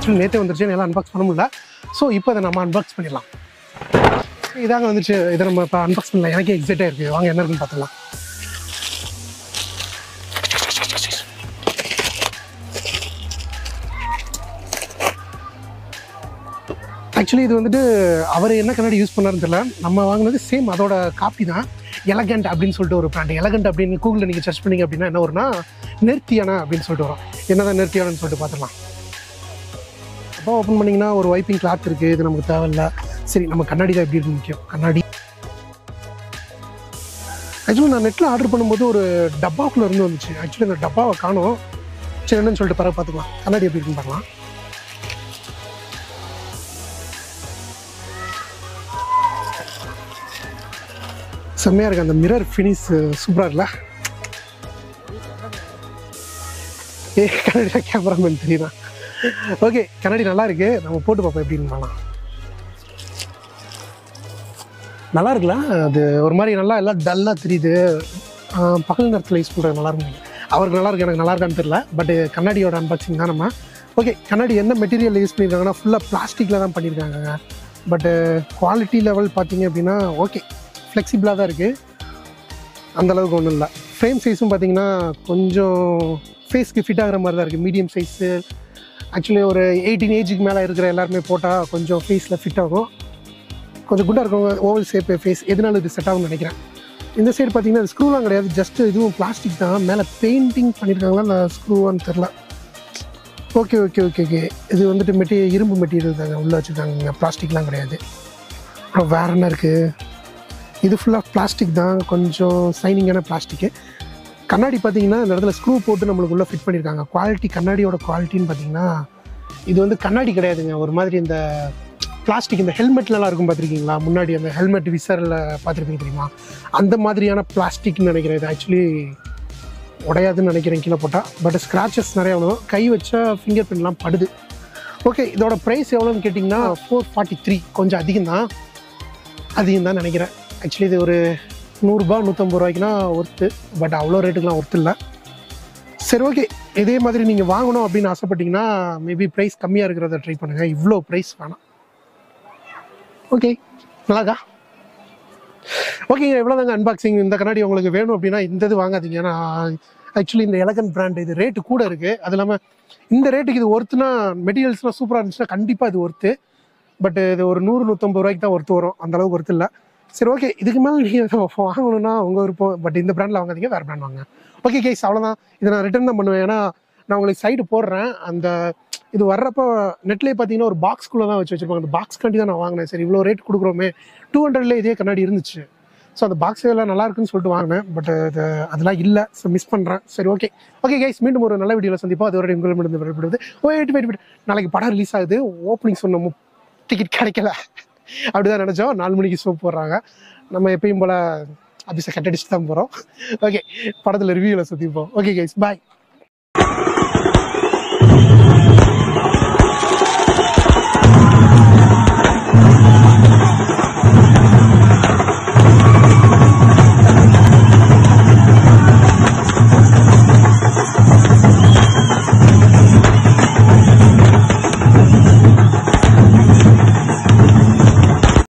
actually நேற்றே வந்துருச்சு எல்லாம் அன்பாக்ஸ் பண்ண முடியல ஸோ இப்போ அதை நம்ம அன்பாக்ஸ் பண்ணிடலாம் இதாங்க வந்துச்சு இதை நம்ம இப்போ அன்பாக்ஸ் பண்ணலாம் எனக்கே எக்ஸைட்டாக இருக்குது வாங்க என்ன இருக்குன்னு பார்த்துக்கலாம் ஆக்சுவலி இது வந்துட்டு அவர் என்ன கண்ணாடி யூஸ் பண்ணாருன்னு தெரியல நம்ம வாங்கினது சேம் அதோட காப்பி தான் எலகண்ட் அப்படின்னு சொல்லிட்டு ஒரு பிராண்ட் எலகண்ட் அப்படின்னு கூகுளில் நீங்கள் சர்ச் பண்ணீங்க அப்படின்னா என்ன வரும்னா நேர்த்தியான அப்படின்னு சொல்லிட்டு வரும் என்னதான் நேர்த்தியானன்னு சொல்லிட்டு பார்த்துக்கலாம் அப்போ ஓப்பன் பண்ணிங்கன்னா ஒரு வைப்பிங் கிளாத் இருக்குது இது நமக்கு தேவையில்ல சரி நம்ம கண்ணாடி தான் எப்படி இருக்கு முக்கியம் கண்ணாடி ஆக்சுவலி நான் நெட்டில் ஆர்டர் பண்ணும்போது ஒரு டப்பாக்குள்ளே இருந்து வந்துச்சு ஆக்சுவலி அந்த டப்பாவை காணோம் சரி என்னன்னு சொல்லிட்டு பரவ பார்த்துக்கலாம் கண்ணாடி எப்படி இருக்குன்னு பார்க்கலாம் செம்மையாக இருக்கு அந்த மிரர் ஃபினிஷ் சூப்பராக இருக்குல்ல ஏ கண்ணாடி கேமராமேன் தெரியுதா ஓகே கண்ணாடி நல்லா இருக்கு நம்ம போட்டு பார்ப்போம் எப்படின்னு பார்க்கலாம் நல்லா இருக்குல்ல அது ஒரு மாதிரி நல்லா எல்லாம் டல்லாக தெரியுது ஆஹ் பகல் நேரத்தில் யூஸ் பண்ணுறது நல்லா இருக்கும் அவருக்கு நல்லா இருக்கு எனக்கு நல்லா இருக்கான்னு தெரியல பட் கண்ணாடியோட அன்பாக்சிங் தான் நம்ம ஓகே கண்ணாடி என்ன மெட்டீரியல் யூஸ் பண்ணியிருக்காங்கன்னா ஃபுல்லாக பிளாஸ்டிக்கில் தான் பண்ணியிருக்காங்க பட்டு குவாலிட்டி லெவல் பார்த்தீங்க அப்படின்னா ஓகே ஃப்ளெக்சிபிளாக தான் இருக்குது அந்த அளவுக்கு ஒன்றும் இல்லை ஃப்ரேம் சைஸும் பார்த்தீங்கன்னா கொஞ்சம் ஃபேஸ்க்கு ஃபிட் ஆகிற மாதிரி தான் இருக்குது மீடியம் சைஸு ஆக்சுவலி ஒரு எயிட்டீன் ஏஜுக்கு மேலே இருக்கிற எல்லாருமே போட்டால் கொஞ்சம் ஃபேஸில் ஃபிட் ஆகும் கொஞ்சம் குண்டாக இருக்கவங்க ஓவல் ஷேப்பு ஃபேஸ் எதனால இது செட் ஆகும்னு நினைக்கிறேன் இந்த சைடு பார்த்தீங்கன்னா ஸ்க்ரூலாம் கிடையாது ஜஸ்ட் இதுவும் பிளாஸ்டிக் தான் மேலே பெயிண்டிங் பண்ணியிருக்காங்களா அந்த ஸ்க்ரூவான்னு தெரில ஓகே ஓகே ஓகே ஓகே இது வந்துட்டு மெட்டீ இரும்பு மெட்டீரியல் தாங்க உள்ளே வச்சுருக்காங்க பிளாஸ்டிக்லாம் கிடையாது அப்புறம் வேற என்ன இருக்குது இது ஃபுல்லாக பிளாஸ்டிக் தான் கொஞ்சம் சைனிங்கான பிளாஸ்டிக்கு கண்ணாடி பார்த்தீங்கன்னா இந்த இடத்துல ஸ்க்ரூ போட்டு நம்மளுக்கு உள்ளே ஃபிட் பண்ணியிருக்காங்க குவாலிட்டி கண்ணாடியோட குவாலிட்டின்னு பார்த்தீங்கன்னா இது வந்து கண்ணாடி கிடையாதுங்க ஒரு மாதிரி இந்த பிளாஸ்டிக் இந்த ஹெல்மெட்லலாம் இருக்கும் பார்த்துருக்கீங்களா முன்னாடி அந்த ஹெல்மெட் விசரில் பார்த்துருப்பீங்க தெரியுமா அந்த மாதிரியான பிளாஸ்டிக்னு நினைக்கிறேன் இது ஆக்சுவலி உடையாதுன்னு நினைக்கிறேன் கீழே போட்டால் பட் ஸ்க்ராச்சஸ் நிறையா வரும் கை வச்சா ஃபிங்கர் பிரிண்ட்லாம் படுது ஓகே இதோட ப்ரைஸ் எவ்வளோன்னு கேட்டிங்கன்னா ஃபோர் ஃபார்ட்டி த்ரீ கொஞ்சம் அதிகம் தான் அதிகம் தான் நினைக்கிறேன் ஆக்சுவலி இது ஒரு நூறுரூபா நூற்றம்பது ரூபாய்க்குனா ஒர்த்து பட் அவ்வளோ ரேட்டுக்குலாம் ஒர்த்து இல்லை சரி ஓகே இதே மாதிரி நீங்கள் வாங்கணும் அப்படின்னு ஆசைப்பட்டீங்கன்னா மேபி ப்ரைஸ் கம்மியாக இருக்கிறத ட்ரை பண்ணுங்கள் இவ்வளோ ப்ரைஸ் வேணாம் ஓகே நல்லாக்கா ஓகேங்க எவ்வளோதாங்க அன்பாக்சிங் இந்த கண்ணாடி உங்களுக்கு வேணும் அப்படின்னா இந்த இது வாங்காதீங்க ஏன்னா ஆக்சுவலி இந்த எலகன் பிராண்ட் இது ரேட்டு கூட இருக்குது அது இல்லாமல் இந்த ரேட்டுக்கு இது ஒர்த்துனா மெட்டீரியல்ஸ்லாம் சூப்பராக இருந்துச்சுன்னா கண்டிப்பாக இது ஒர்த்து பட் இது ஒரு நூறு நூற்றம்பது ரூபாய்க்கு தான் ஒர்த்து வரும் அந்த அளவுக்கு ஒர்த்து இல்லை சரி ஓகே இதுக்கு மேலே நீங்கள் வாங்கணும்னா உங்கள் விருப்பம் பட் இந்த பிராண்டில் வாங்காதீங்க வேறு பிராண்ட் வாங்க ஓகே கேஸ் அவ்வளோதான் இதை நான் ரிட்டர்ன் தான் பண்ணுவேன் ஏன்னா நான் உங்களுக்கு சைடு போடுறேன் அந்த இது வர்றப்போ நெட்லேயே பார்த்தீங்கன்னா ஒரு பாக்ஸ்குள்ளே தான் வச்சு வச்சிருப்பாங்க அந்த பாக்ஸ் கண்டி தான் நான் வாங்கினேன் சரி இவ்வளோ ரேட் கொடுக்குறோமே டூ ஹண்ட்ரட்ல இதே கண்ணாடி இருந்துச்சு ஸோ அந்த பாக்ஸ் எல்லாம் நல்லா இருக்குன்னு சொல்லிட்டு வாங்கினேன் பட் அது அதெல்லாம் இல்லை ஸோ மிஸ் பண்ணுறேன் சரி ஓகே ஓகே கைஸ் மீண்டும் ஒரு நல்ல வீடியோவில் சந்திப்போம் அது வரை உங்களிடம் விடைபெறுவது ஓ வெயிட் வெயிட் வெயிட் நாளைக்கு படம் ரிலீஸ் ஆகுது ஓப்பனிங் சொன்ன டிக்கெட் கிடைக்கல அப்படிதான் நினச்சோம் நாலு மணிக்கு ஷோ போடுறாங்க நம்ம எப்பயும் போல் அபிஷேக் கட்டடிச்சு தான் போகிறோம் ஓகே படத்தில் ரிவ்யூவில் சுற்றிப்போம் ஓகே கைஸ் பாய்